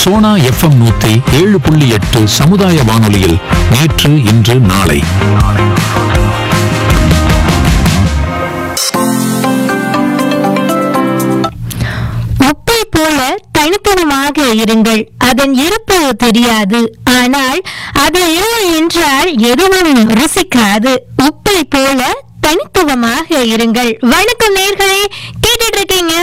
Sona FM நூத்தி ஏழு புள்ளி எட்டு சமுதாய வானொலியில் நேற்று இன்று நாளை உப்பை போல தனித்துவமாக இருங்கள் அதன் இருப்பு தெரியாது ஆனால் அது இல்லை என்றால் எதுவும் ருசிக்காது உப்பை போல தனித்துவமாக இருங்கள் வணக்கம் நேர்களே கேட்டுட்டு இருக்கீங்க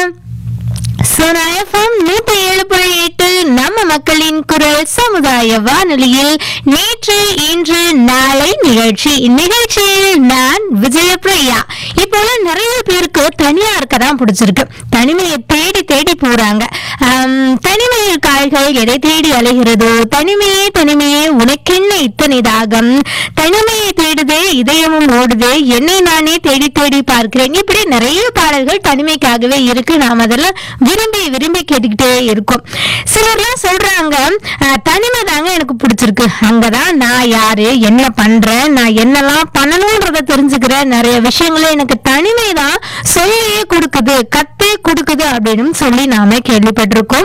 சோனா எஃப்எம் நூத்தி ஏழு புள்ளி எட்டு நம்ம மக்களின் குரல் சமுதாய வானொலியில் நேற்று இன்று நாளை நிகழ்ச்சி நிகழ்ச்சியில் நான் விஜயபிரியா இப்போல நிறைய பேருக்கு தனியா இருக்கதான் பிடிச்சிருக்கு தனிமையை தேடி தேடி போறாங்க ஆம், தனிமையில் கால்கள் எதை தேடி அலைகிறதோ தனிமையே தனிமையே உனக்கென்ன இத்தனை தாகம் தனிமையை தேடுதே இதயமும் ஓடுதே என்னை நானே தேடி தேடி பார்க்கிறேன் இப்படி நிறைய பாடல்கள் தனிமைக்காகவே இருக்கு நாம் அதெல்லாம் விரும்பி விரும்பி கேட்டுக்கிட்டே இருக்கோம் சிலர்லாம் சொல்றாங்க "அஹ், தனிமை தாங்க எனக்கு பிடிச்சிருக்கு அங்கதான் நான் யாரு என்ன பண்றேன் நான் என்னெல்லாம் பண்ணணும்ன்றத தெரிஞ்சுக்கிறேன் நிறைய விஷயங்களை எனக்கு தனிமை தான் சொல்லியே கொடுக்குது கத்தே கொடுக்குது அப்படின்னு சொல்லி நாம கேள்விப்பட்டிருக்கோம்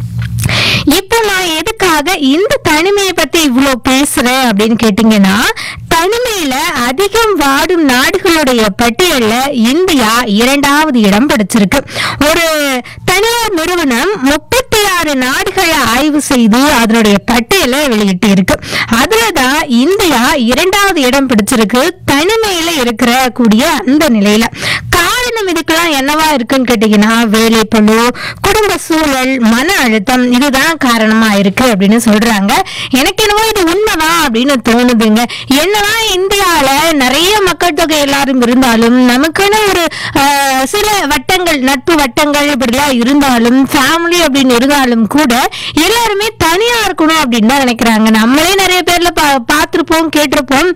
இப்போ நான் எதுக்காக இந்த தனிமையை பத்தி இவ்வளவு பேசுறேன் அப்படின்னு கேட்டீங்கன்னா தனிமையில அதிகம் வாடும் நாடுகளுடைய பட்டியல்ல இந்தியா இரண்டாவது இடம் பிடிச்சிருக்கு ஒரு தனியார் நிறுவனம் முப்பத்தி ஆறு நாடுகளை ஆய்வு செய்து அதனுடைய பட்டியலை வெளியிட்டு இருக்கு அதுலதான் இந்தியா இரண்டாவது இடம் பிடிச்சிருக்கு தனிமையில இருக்கிற கூடிய அந்த நிலையில காரணம் இதுக்கெல்லாம் என்னவா இருக்குன்னு கேட்டீங்கன்னா வேலைப்பளு குடும்ப சூழல் மன அழுத்தம் இதுதான் காரணமா இருக்கு அப்படின்னு சொல்றாங்க எனக்கு என்னவோ இது உண்மைதான் அப்படின்னு தோணுதுங்க என்னதான் இந்தியால நிறைய மக்கள் தொகை எல்லாரும் இருந்தாலும் நமக்குன்னு ஒரு ஆஹ், சில வட்டங்கள் நட்பு வட்டங்கள் இப்படிலாம் இருந்தாலும் ஃபேமிலி அப்படின்னு இருந்தாலும் கூட எல்லாருமே தனியா இருக்கணும் அப்படின்னு தான் நினைக்கிறாங்க நம்மளே நிறைய பேர்ல பா பார்த்திருப்போம் கேட்டிருப்போம்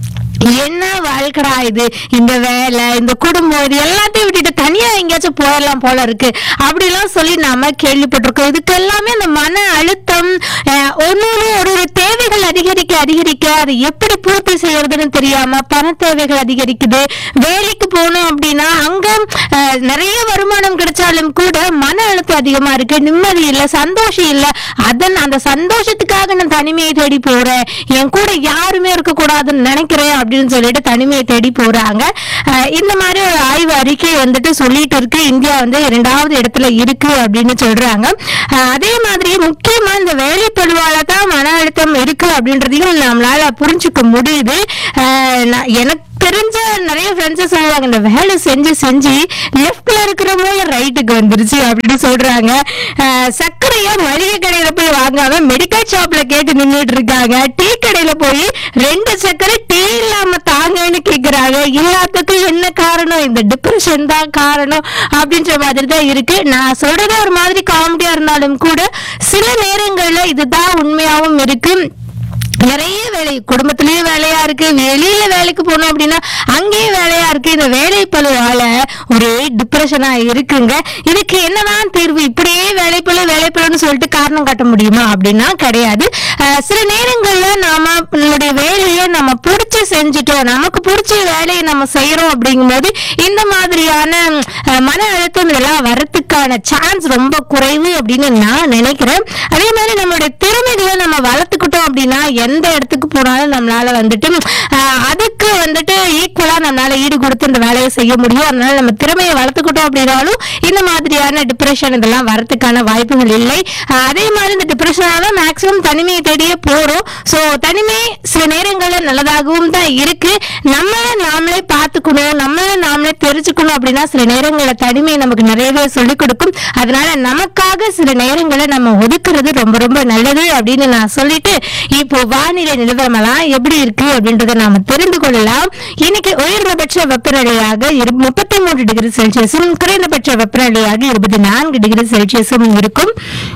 என்ன வாழ்க்கடா இது இந்த வேலை இந்த குடும்பம் இது எல்லாத்தையும் விட்டுட்டு தனியா எங்கேயாச்சும் போயிடலாம் போல இருக்கு அப்படிலாம் சொல்லி நாம கேள்விப்பட்டிருக்கோம் இதுக்கு எல்லாமே அந்த மன அழுத்தம் அஹ், ஒண்ணு ஒண்ணு ஒரு ஒரு தேவைகள் அதிகரிக்க அதிகரிக்க அதை எப்படி பூர்த்தி செய்யறதுன்னு தெரியாம பண தேவைகள் அதிகரிக்குது வேலைக்கு போகணும் அப்படின்னா அங்க அஹ், நிறைய வருமானம் கிடைச்சாலும் கூட மன அழுத்தம் அதிகமா இருக்கு நிம்மதி இல்ல சந்தோஷம் இல்ல அதன் அந்த சந்தோஷத்துக்காக நான் தனிமையை தேடி போறேன் என் கூட யாருமே இருக்க கூடாதுன்னு நினைக்கிறேன் அப்படின்னு சொல்லிட்டு தனிமையை தேடி போறாங்க அஹ் இந்த மாதிரி ஒரு ஆய்வு அறிக்கை வந்துட்டு சொல்லிட்டு இருக்கு இந்தியா வந்து இரண்டாவது இடத்துல இருக்கு அப்படின்னு சொல்றாங்க அஹ் அதே மாதிரி முக்கியமா இந்த வேலை பழுவால தான் மன அழுத்தம் இருக்கு அப்படின்றதையும் நம்மளால புரிஞ்சுக்க முடியுது அஹ் நான் எனக்கு தெரிஞ்ச நிறைய ஃப்ரெண்ட்ஸ் சொல்லுவாங்க இந்த வேலை செஞ்சு செஞ்சு லெஃப்ட்ல இருக்கிற போது ரைட்டுக்கு வந்துருச்சு அப்படின்னு சொல்றாங்க அஹ் சர்க்கரைய மளிகை கடையில போய் வாங்காம மெடிக்கல் ஷாப்ல கேட்டு நின்னுட்டு இருக்காங்க டீ கடையில போய் ரெண்டு சர்க்கரை டீ இல்லாம தாங்கன்னு கேக்குறாங்க எல்லாத்துக்கும் என்ன காரணம் இந்த டிப்ரெஷன் தான் காரணம் அப்படின்ற மாதிரி தான் இருக்கு நான் சொல்றது ஒரு மாதிரி காமெடியா இருந்தாலும் கூட சில நேரங்கள்ல இதுதான் உண்மையாவும் இருக்கு நிறைய வேலை குடும்பத்திலயும் வேலையா இருக்கு வெளியில வேலைக்கு போனோம் அப்படின்னா அங்கேயும் வேலையா இருக்கு இந்த வேலை பழுவால ஒரே டிப்ரெஷனா இருக்குங்க இதுக்கு என்னதான் தீர்வு இப்படியே வேலைப்பழு வேலைப்பழுன்னு சொல்லிட்டு காரணம் காட்ட முடியுமா அப்படின்னா கிடையாது அஹ் சில நேரங்கள்ல நாம நம்மளுடைய வேலையை நம்ம பிடிச்சு செஞ்சுட்டோம் நமக்கு பிடிச்ச வேலையை நம்ம செய்யறோம் அப்படிங்கும்போது இந்த மாதிரியான அஹ், மன அழுத்தம் இதெல்லாம் வரத்துக்கான சான்ஸ் ரொம்ப குறைவு அப்படின்னு நான் நினைக்கிறேன் அதே மாதிரி நம்மளுடைய திறமைகளை நம்ம வளர்த்துக்கிட்டோம் அப்படின்னா எந்த இடத்துக்கு போனாலும் நம்மளால வந்துட்டு ஆஹ், அதுக்கு வந்துட்டு ஈக்குவலா நம்மளால ஈடு கொடுத்து இந்த வேலையை செய்ய முடியும் அதனால நம்ம திறமையை வளர்த்துக்கிட்டோம் அப்படின்னாலும் இந்த மாதிரியான டிப்ரெஷன் இதெல்லாம் வரத்துக்கான வாய்ப்புகள் இல்லை ஆஹ், அதே மாதிரி இந்த டிப்ரெஷனால மேக்சிமம் தனிமையை தேடியே போறோம் ஸோ தனிமை சில நேரங்கள்ல நல்லதாகவும் தான் இருக்கு நம்மளை நாமளே பார்த்துக்கணும் நம்மளை நாமளே தெரிஞ்சுக்கணும் அப்படின்னா சில நேரங்களில் தனிமை நமக்கு நிறையவே சொல்லிக் கொடுக்கும் அதனால நமக்காக சில நேரங்களை நம்ம ஒதுக்குறது ரொம்ப ரொம்ப நல்லது அப்படின்னு நான் சொல்லிட்டு இப்போ வானிலை நிலவரமெல்லாம் எப்படி இருக்கு அப்படின்றத நாம தெரிந்து கொள்ளலாம் இன்னைக்கு உயர்ந்தபட்ச வெப்பநிலையாக முப்பத்தி மூன்று டிகிரி செல்சியஸும் குறைந்தபட்ச வெப்பநிலையாக இருபத்தி நான்கு டிகிரி செல்சியஸும் இருக்கும்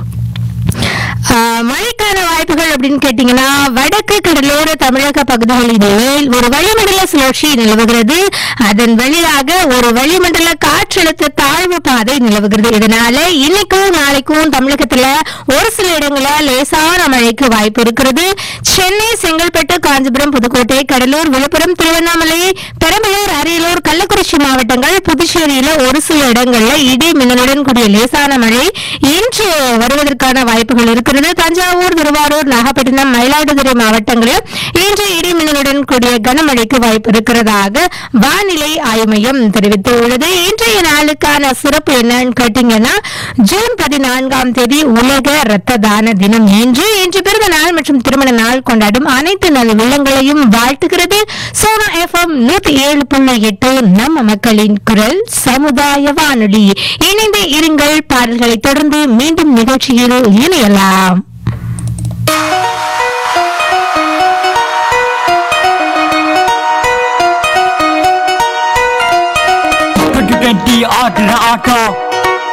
ஆஹ் மழைக்கான வாய்ப்புகள் அப்படின்னு கேட்டீங்கன்னா வடக்கு கடலோர தமிழக பகுதிகளின் மேல் ஒரு வளிமண்டல சுழற்சி நிலவுகிறது அதன் வழியாக ஒரு வளிமண்டல காற்றழுத்த தாழ்வு பாதை நிலவுகிறது இதனால இன்னைக்கும் நாளைக்கும் தமிழகத்துல ஒரு சில இடங்கள்ல லேசான மழைக்கு வாய்ப்பு இருக்கிறது சென்னை செங்கல்பட்டு காஞ்சிபுரம் புதுக்கோட்டை கடலூர் விழுப்புரம் திருவண்ணாமலை பெரம்பலூர் அரியலூர் கள்ளக்குறிச்சி மாவட்டங்கள் புதுச்சேரியில ஒரு சில இடங்கள்ல இடி மின்னலுடன் கூடிய லேசான மழை இன்று வருவதற்கான வாய்ப்புகள் இருக்கிறது தஞ்சாவூர் திருவாரூர் நாகப்பட்டினம் மயிலாடுதுறை மாவட்டங்களில் இன்று இடி மின்னலுடன் கூடிய கனமழைக்கு வாய்ப்பு இருக்கிறதாக வானிலை ஆய்வு மையம் தெரிவித்துள்ளது இன்றைய நாளுக்கான சிறப்பு என்னன்னு கேட்டீங்கன்னா ஜூன் பதினான்காம் தேதி உலக இரத்த தான தினம் இன்று இன்று பிறந்த நாள் மற்றும் திருமண நாள் கொண்டாடும் அனைத்து நல உள்ளங்களையும் வாழ்த்துகிறது சோனா எஃப்எம் நூத்தி ஏழு புள்ளி எட்டு நம்ம மக்களின் குரல் சமுதாய வானொலி இணைந்து இருங்கள் பாடல்களை தொடர்ந்து மீண்டும் நிகழ்ச்சியில் இணையலாம் கட்டு கட்டி ஆட்டுற ஆட்டம்